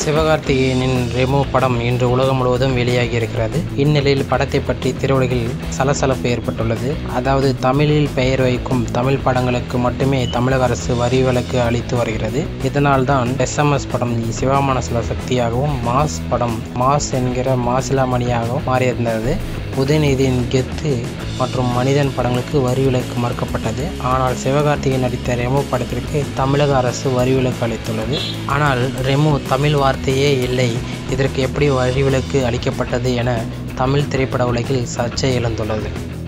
சிவகார்த்திகேயனின் ரெமோ படம் இன்று உலகம் முழுவதும் வெளியாகி இருக்கிறது இந்நிலையில் படத்தை பற்றி திரையுலகில் சலசலப்பு ஏற்பட்டுள்ளது அதாவது தமிழில் பெயர் வைக்கும் தமிழ் படங்களுக்கு மட்டுமே தமிழக அரசு வரி விலக்கு அளித்து வருகிறது இதனால் தான் எஸ்எம்எஸ் படம் சிவா மனசுல சக்தியாகவும் மாஸ் படம் மாஸ் என்கிற மாசிலாமணியாகவும் மாறியிருந்தது உதயநிதியின் கெத்து மற்றும் மனிதன் படங்களுக்கு வரி விலக்கு மறுக்கப்பட்டது ஆனால் சிவகார்த்திகேயன் நடித்த ரெமோ படத்திற்கு தமிழக அரசு வரி விலக்கு அளித்துள்ளது ஆனால் ரெமோ தமிழ் வார்த்தையே இல்லை இதற்கு எப்படி வரி விலக்கு அளிக்கப்பட்டது என தமிழ் திரைப்பட உலகில் சர்ச்சை எழுந்துள்ளது